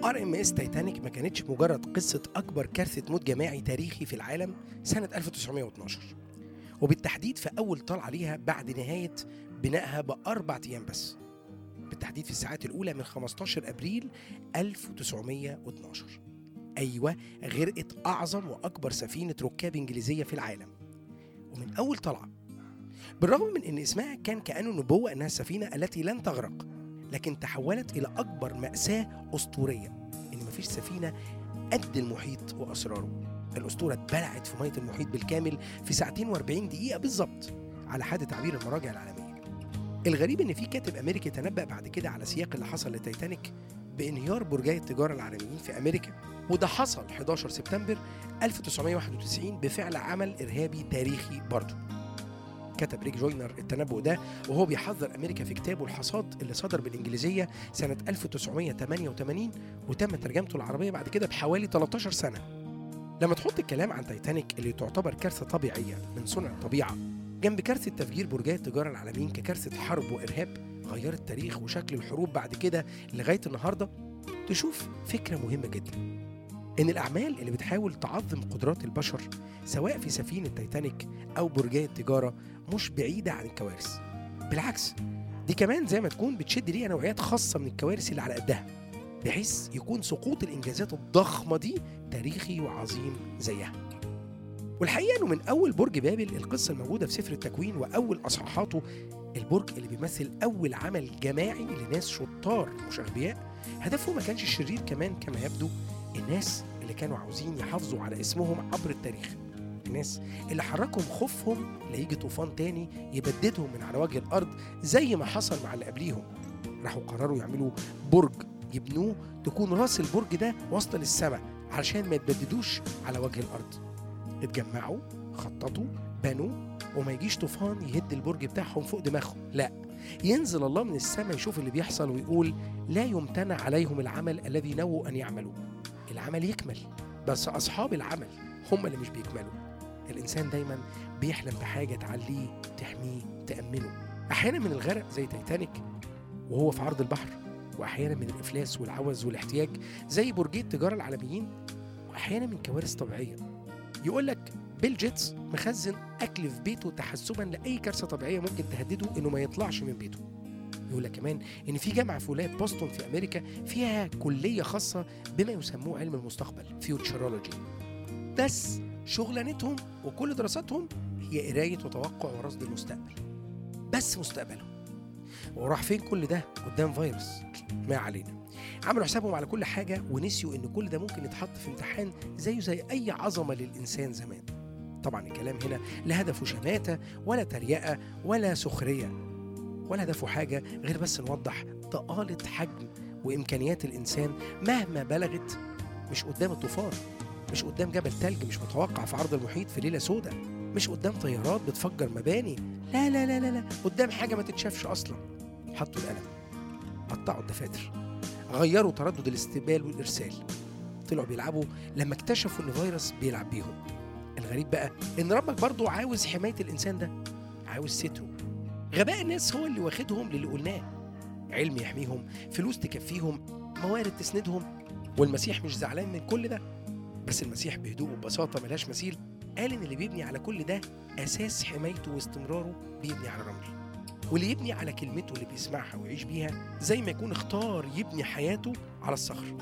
ار ام اس تايتانيك ما كانتش مجرد قصه اكبر كارثه موت جماعي تاريخي في العالم سنه 1912 وبالتحديد في اول طلعه ليها بعد نهايه بنائها باربع ايام بس بالتحديد في الساعات الاولى من 15 ابريل 1912 ايوه غرقت اعظم واكبر سفينه ركاب انجليزيه في العالم ومن اول طلعه بالرغم من ان اسمها كان كانه نبوه انها السفينه التي لن تغرق لكن تحولت الى اكبر ماساه اسطوريه ان مفيش سفينه قد المحيط واسراره الاسطوره اتبلعت في ميه المحيط بالكامل في ساعتين و40 دقيقه بالظبط على حد تعبير المراجع العالميه الغريب ان في كاتب امريكي تنبأ بعد كده على سياق اللي حصل لتايتانيك بانهيار برجي التجاره العالميين في امريكا وده حصل 11 سبتمبر 1991 بفعل عمل ارهابي تاريخي برضه كتب ريك جوينر التنبؤ ده وهو بيحذر امريكا في كتابه الحصاد اللي صدر بالانجليزيه سنه 1988 وتم ترجمته العربيه بعد كده بحوالي 13 سنه. لما تحط الكلام عن تايتانيك اللي تعتبر كارثه طبيعيه من صنع الطبيعه جنب كارثه تفجير برجي التجاره العالميين ككارثه حرب وارهاب غيرت التاريخ وشكل الحروب بعد كده لغايه النهارده تشوف فكره مهمه جدا. ان الاعمال اللي بتحاول تعظم قدرات البشر سواء في سفينه تايتانيك او برجي التجاره مش بعيده عن الكوارث بالعكس دي كمان زي ما تكون بتشد ليها نوعيات خاصه من الكوارث اللي على قدها بحيث يكون سقوط الانجازات الضخمه دي تاريخي وعظيم زيها والحقيقه انه من اول برج بابل القصه الموجوده في سفر التكوين واول اصحاحاته البرج اللي بيمثل اول عمل جماعي لناس شطار مش اغبياء هدفه ما كانش الشرير كمان كما يبدو الناس اللي كانوا عاوزين يحافظوا على اسمهم عبر التاريخ الناس اللي حركهم خوفهم ليجي طوفان تاني يبددهم من على وجه الارض زي ما حصل مع اللي قبليهم راحوا قرروا يعملوا برج يبنوه تكون راس البرج ده واصله للسماء علشان ما يتبددوش على وجه الارض اتجمعوا خططوا بنوا وما يجيش طوفان يهد البرج بتاعهم فوق دماغهم لا ينزل الله من السماء يشوف اللي بيحصل ويقول لا يمتنع عليهم العمل الذي نووا ان يعملوا العمل يكمل بس اصحاب العمل هم اللي مش بيكملوا الانسان دايما بيحلم بحاجه تعليه تحميه تامنه احيانا من الغرق زي تايتانيك وهو في عرض البحر واحيانا من الافلاس والعوز والاحتياج زي برجي التجاره العالميين واحيانا من كوارث طبيعيه يقول لك بيل جيتس مخزن اكل في بيته تحسبا لاي كارثه طبيعيه ممكن تهدده انه ما يطلعش من بيته يقول لك كمان ان في جامعه في ولايه بوسطن في امريكا فيها كليه خاصه بما يسموه علم المستقبل فيوتشرولوجي بس شغلانتهم وكل دراستهم هي قرايه وتوقع ورصد المستقبل بس مستقبلهم وراح فين كل ده قدام فيروس ما علينا عملوا حسابهم على كل حاجة ونسيوا إن كل ده ممكن يتحط في امتحان زيه زي أي عظمة للإنسان زمان طبعا الكلام هنا لا هدفه شماتة ولا تريقة ولا سخرية ولا هدفه حاجة غير بس نوضح ضآلة حجم وإمكانيات الإنسان مهما بلغت مش قدام الطوفان مش قدام جبل تلج مش متوقع في عرض المحيط في ليلة سوداء مش قدام طيارات بتفجر مباني لا لا لا لا, لا. قدام حاجة ما تتشافش أصلا حطوا القلم قطعوا الدفاتر غيروا تردد الاستقبال والإرسال طلعوا بيلعبوا لما اكتشفوا إن فيروس بيلعب بيهم الغريب بقى إن ربك برضه عاوز حماية الإنسان ده عاوز ستره غباء الناس هو اللي واخدهم للي قلناه علم يحميهم فلوس تكفيهم موارد تسندهم والمسيح مش زعلان من كل ده بس المسيح بهدوء وببساطة ملهاش مثيل قال إن اللي بيبني على كل ده أساس حمايته واستمراره بيبني على رمل واللي يبني على كلمته اللي بيسمعها ويعيش بيها زي ما يكون اختار يبني حياته على الصخر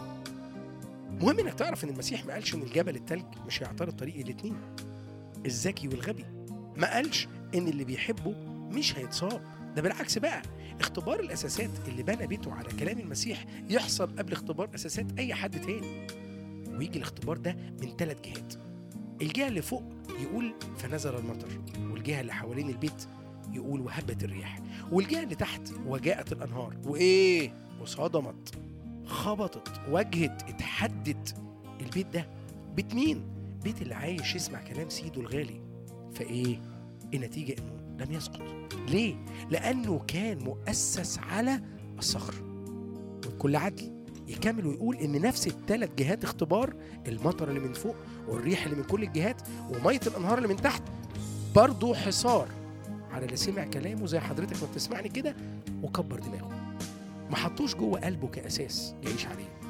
مهم انك تعرف ان المسيح ما قالش ان الجبل التلج مش هيعترض طريق الاتنين الذكي والغبي ما قالش ان اللي بيحبه مش هيتصاب ده بالعكس بقى اختبار الاساسات اللي بنى بيته على كلام المسيح يحصل قبل اختبار اساسات اي حد تاني ويجي الاختبار ده من ثلاث جهات الجهه اللي فوق يقول فنزل المطر والجهه اللي حوالين البيت يقول وهبت الريح والجهه اللي تحت وجاءت الانهار وايه وصدمت خبطت واجهت اتحدت البيت ده بيت مين بيت اللي عايش يسمع كلام سيده الغالي فايه النتيجه انه لم يسقط ليه لانه كان مؤسس على الصخر وبكل عدل يكمل ويقول ان نفس الثلاث جهات اختبار المطر اللي من فوق والريح اللي من كل الجهات وميه الانهار اللي من تحت برضه حصار على اللي سمع كلامه زي حضرتك ما بتسمعني كده وكبر دماغه ما حطوش جوه قلبه كاساس يعيش عليه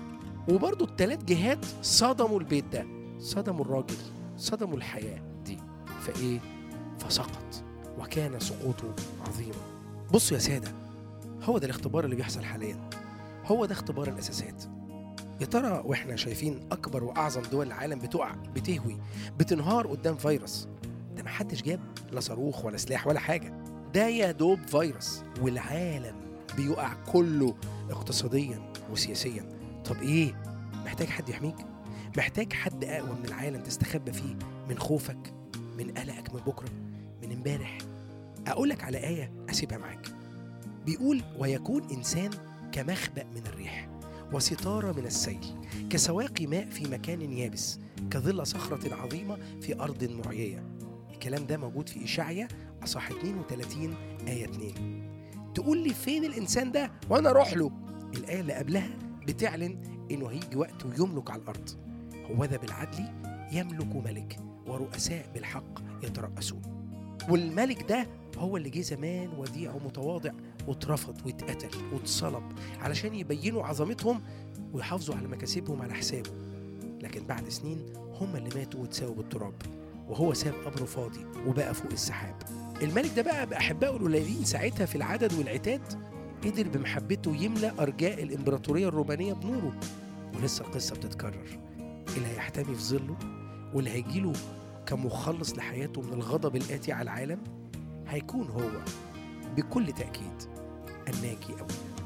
وبرضه التلات جهات صدموا البيت ده صدموا الراجل صدموا الحياة دي فإيه فسقط وكان سقوطه عظيما بصوا يا سادة هو ده الاختبار اللي بيحصل حاليا هو ده اختبار الأساسات يا ترى واحنا شايفين أكبر وأعظم دول العالم بتقع بتهوي بتنهار قدام فيروس ده محدش جاب لا صاروخ ولا سلاح ولا حاجة ده يا دوب فيروس والعالم بيقع كله اقتصاديا وسياسيا طب ايه محتاج حد يحميك محتاج حد اقوى من العالم تستخبى فيه من خوفك من قلقك من بكره من امبارح اقول لك على ايه اسيبها معاك بيقول ويكون انسان كمخبأ من الريح وستارة من السيل كسواقي ماء في مكان يابس كظل صخرة عظيمة في أرض معيية الكلام ده موجود في إشعيا أصح 32 آية 2 تقول لي فين الإنسان ده وأنا أروح له الآية اللي قبلها بتعلن إنه هيجي وقت ويملك على الأرض هو ذا بالعدل يملك ملك ورؤساء بالحق يترأسون والملك ده هو اللي جه زمان وديع ومتواضع واترفض واتقتل واتصلب علشان يبينوا عظمتهم ويحافظوا على مكاسبهم على حسابه لكن بعد سنين هم اللي ماتوا واتساووا بالتراب وهو ساب قبره فاضي وبقى فوق السحاب الملك ده بقى بأحبائه القليلين ساعتها في العدد والعتاد قدر بمحبته يملأ أرجاء الإمبراطورية الرومانية بنوره ولسه القصة بتتكرر اللي هيحتمي في ظله واللي هيجيله كمخلص لحياته من الغضب الآتي على العالم هيكون هو بكل تأكيد الناجي أولا